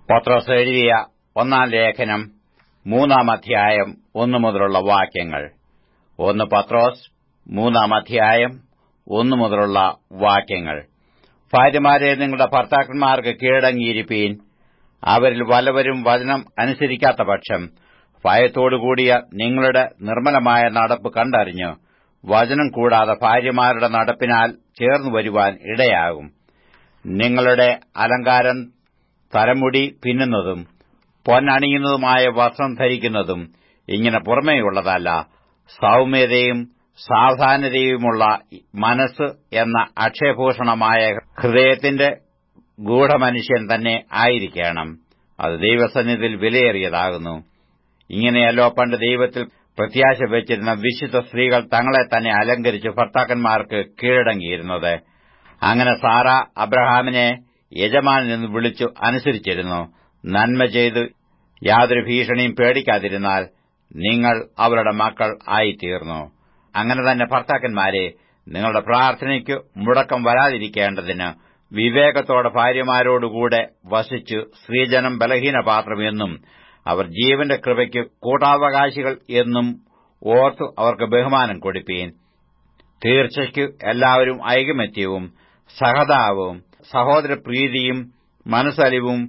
പത്രോസ് എഴുതിയ ഒന്നാം ലേഖനം മൂന്നാം അധ്യായം ഒന്നു മുതലുള്ള വാക്യങ്ങൾ ഒന്ന് പത്രോസ് മൂന്നാം അധ്യായം ഒന്നു മുതലുള്ള വാക്യങ്ങൾ ഭാര്യമാരെ നിങ്ങളുടെ ഭർത്താക്കന്മാർക്ക് കീഴടങ്ങിയിരിപ്പീൻ അവരിൽ വല്ലവരും വചനം അനുസരിക്കാത്ത പക്ഷം ഭയത്തോടുകൂടിയ നിങ്ങളുടെ നിർമ്മലമായ നടപ്പ് കണ്ടറിഞ്ഞ് വചനം കൂടാതെ ഭാര്യമാരുടെ നടപ്പിനാൽ ചേർന്നു വരുവാൻ ഇടയാകും നിങ്ങളുടെ അലങ്കാരം തലമുടി പിന്നുന്നതും പൊന്നണിയുന്നതുമായ വസ്ത്രം ധരിക്കുന്നതും ഇങ്ങനെ പുറമേയുള്ളതല്ല സൗമ്യതയും സാവധാനതയുമുള്ള മനസ്സ് എന്ന അക്ഷയഭൂഷണമായ ഹൃദയത്തിന്റെ ഗൂഢമനുഷ്യൻ തന്നെ ആയിരിക്കണം അത് ദൈവസന്നിധിയിൽ വിലയേറിയതാകുന്നു ഇങ്ങനെയല്ലോ പണ്ട് ദൈവത്തിൽ പ്രത്യാശ വെച്ചിരുന്ന വിശുദ്ധ സ്ത്രീകൾ തങ്ങളെ തന്നെ അലങ്കരിച്ച് ഭർത്താക്കന്മാർക്ക് കീഴടങ്ങിയിരുന്നത് അങ്ങനെ സാറ അബ്രഹാമിനെ യജമാനെന്ന് വിളിച്ചു അനുസരിച്ചിരുന്നു നന്മ ചെയ്തു യാതൊരു ഭീഷണിയും പേടിക്കാതിരുന്നാൽ നിങ്ങൾ അവരുടെ മക്കൾ ആയിത്തീർന്നു അങ്ങനെ തന്നെ ഭർത്താക്കന്മാരെ നിങ്ങളുടെ പ്രാർത്ഥനയ്ക്ക് മുടക്കം വരാതിരിക്കേണ്ടതിന് വിവേകത്തോടെ ഭാര്യമാരോടുകൂടെ വസിച്ചു സ്ത്രീജനം ബലഹീനപാത്രം എന്നും അവർ ജീവന്റെ കൃപയ്ക്ക് കൂട്ടാവകാശികൾ എന്നും ഓർത്തു അവർക്ക് ബഹുമാനം കൊടുപ്പീൻ തീർച്ചയ്ക്ക് എല്ലാവരും ഐകമത്യവും സഹതാവും സഹോദരപ്രീതിയും മനസ്സലിവും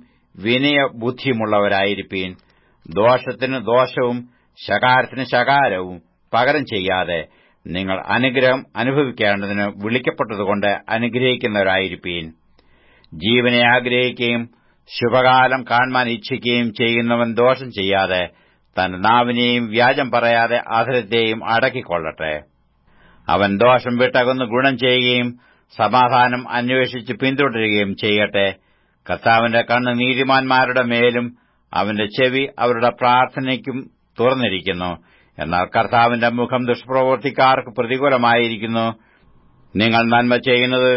വിനയബുദ്ധിയുമുള്ളവരായിരിപ്പീൻ ദോഷത്തിന് ദോഷവും ശകാരത്തിന് ശകാരവും പകരം ചെയ്യാതെ നിങ്ങൾ അനുഗ്രഹം അനുഭവിക്കേണ്ടതിന് വിളിക്കപ്പെട്ടതുകൊണ്ട് അനുഗ്രഹിക്കുന്നവരായിരിപ്പീൻ ജീവനെ ആഗ്രഹിക്കുകയും ശുഭകാലം കാണുവാൻ ഇച്ഛിക്കുകയും ചെയ്യുന്നവൻ ദോഷം ചെയ്യാതെ തന്റെ നാവിനെയും വ്യാജം പറയാതെ അധരത്തെയും അടക്കിക്കൊള്ളട്ടെ അവൻ ദോഷം വിട്ടകന്ന് ഗുണം ചെയ്യുകയും സമാധാനം അന്വേഷിച്ച് പിന്തുടരുകയും ചെയ്യട്ടെ കർത്താവിന്റെ കണ്ണ് നീതിമാന്മാരുടെ മേലും അവന്റെ ചെവി അവരുടെ പ്രാർത്ഥനയ്ക്കും തുറന്നിരിക്കുന്നു എന്നാൽ കർത്താവിന്റെ മുഖം ദുഷ്പ്രവർത്തിക്കാർക്ക് പ്രതികൂലമായിരിക്കുന്നു നിങ്ങൾ നന്മ ചെയ്യുന്നതിൽ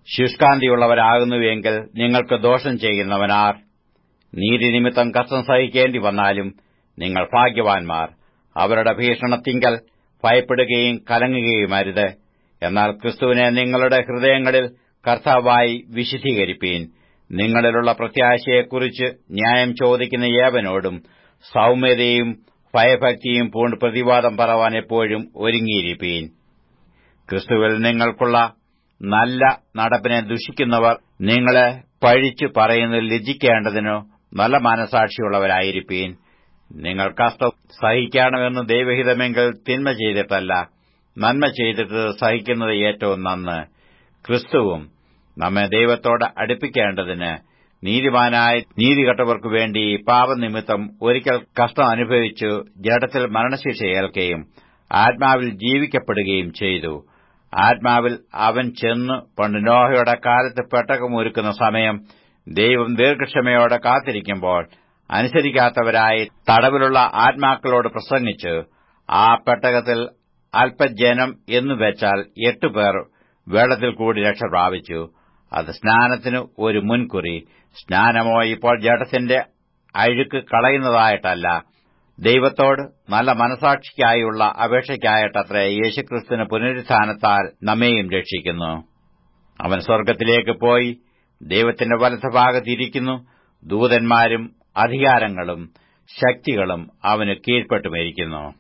ശുഷ്കാന്തിയുള്ളവരാകുന്നുവെങ്കിൽ നിങ്ങൾക്ക് ദോഷം ചെയ്യുന്നവനാർ നീതിനിമിത്തം കഷ്ടം സഹിക്കേണ്ടി വന്നാലും നിങ്ങൾ ഭാഗ്യവാൻമാർ അവരുടെ ഭീഷണത്തിങ്കൽ ഭയപ്പെടുകയും കലങ്ങുകയുമരുത് എന്നാൽ ക്രിസ്തുവിനെ നിങ്ങളുടെ ഹൃദയങ്ങളിൽ കർത്താവായി വിശുദ്ധീകരിപ്പീൻ നിങ്ങളിലുള്ള പ്രത്യാശയെക്കുറിച്ച് ന്യായം ചോദിക്കുന്ന ഏവനോടും സൗമ്യതയും ഭയഭക്തിയും പൂണ്ട് പ്രതിവാദം പറവാൻ എപ്പോഴും ഒരുങ്ങിയിരിപ്പീൻ ക്രിസ്തുവിൽ നിങ്ങൾക്കുള്ള നല്ല നടപ്പിനെ ദുഷിക്കുന്നവർ നിങ്ങളെ പഴിച്ചു പറയുന്നതിൽ ലജ്ജിക്കേണ്ടതിനോ നല്ല മനസാക്ഷിയുള്ളവരായിരിപ്പീൻ നിങ്ങൾ കഷ്ടം സഹിക്കണമെന്ന് ദൈവഹിതമെങ്കിൽ തിന്മ ചെയ്തിട്ടല്ല നന്മ ചെയ്തിട്ട് സഹിക്കുന്നത് ഏറ്റവും നന്ന് ക്രിസ്തുവും നമ്മെ ദൈവത്തോട് അടുപ്പിക്കേണ്ടതിന് നീതിമാനായ നീതികെട്ടവർക്കു വേണ്ടി പാപനിമിത്തം ഒരിക്കൽ കഷ്ടം അനുഭവിച്ചു ജഡത്തിൽ മരണശിക്ഷ ഏൽക്കുകയും ആത്മാവിൽ ജീവിക്കപ്പെടുകയും ചെയ്തു ആത്മാവിൽ അവൻ ചെന്ന് പണ്ട് നോഹയുടെ കാലത്ത് പെട്ടകമൊരുക്കുന്ന സമയം ദൈവം ദീർഘക്ഷമയോടെ കാത്തിരിക്കുമ്പോൾ അനുസരിക്കാത്തവരായി തടവിലുള്ള ആത്മാക്കളോട് പ്രസംഗിച്ച് ആ പെട്ടകത്തിൽ അല്പജനം എന്നു വെച്ചാൽ എട്ടുപേർ വെള്ളത്തിൽ കൂടി രക്ഷ പ്രാപിച്ചു അത് സ്നാനത്തിന് ഒരു മുൻകുറി സ്നാനമോ ഇപ്പോൾ ജഡത്തിന്റെ അഴുക്ക് കളയുന്നതായിട്ടല്ല ദൈവത്തോട് നല്ല മനസാക്ഷിക്കായുള്ള അപേക്ഷയ്ക്കായിട്ടത്രേ യേശുക്രിസ്തുവിന് പുനരുത്ഥാനത്താൽ നമ്മെയും രക്ഷിക്കുന്നു അവൻ സ്വർഗ്ഗത്തിലേക്ക് പോയി ദൈവത്തിന്റെ വലത്തുഭാഗത്തിരിക്കുന്നു ദൂതന്മാരും അധികാരങ്ങളും ശക്തികളും അവന് കീഴ്പ്പെട്ടുമിരിക്കുന്നു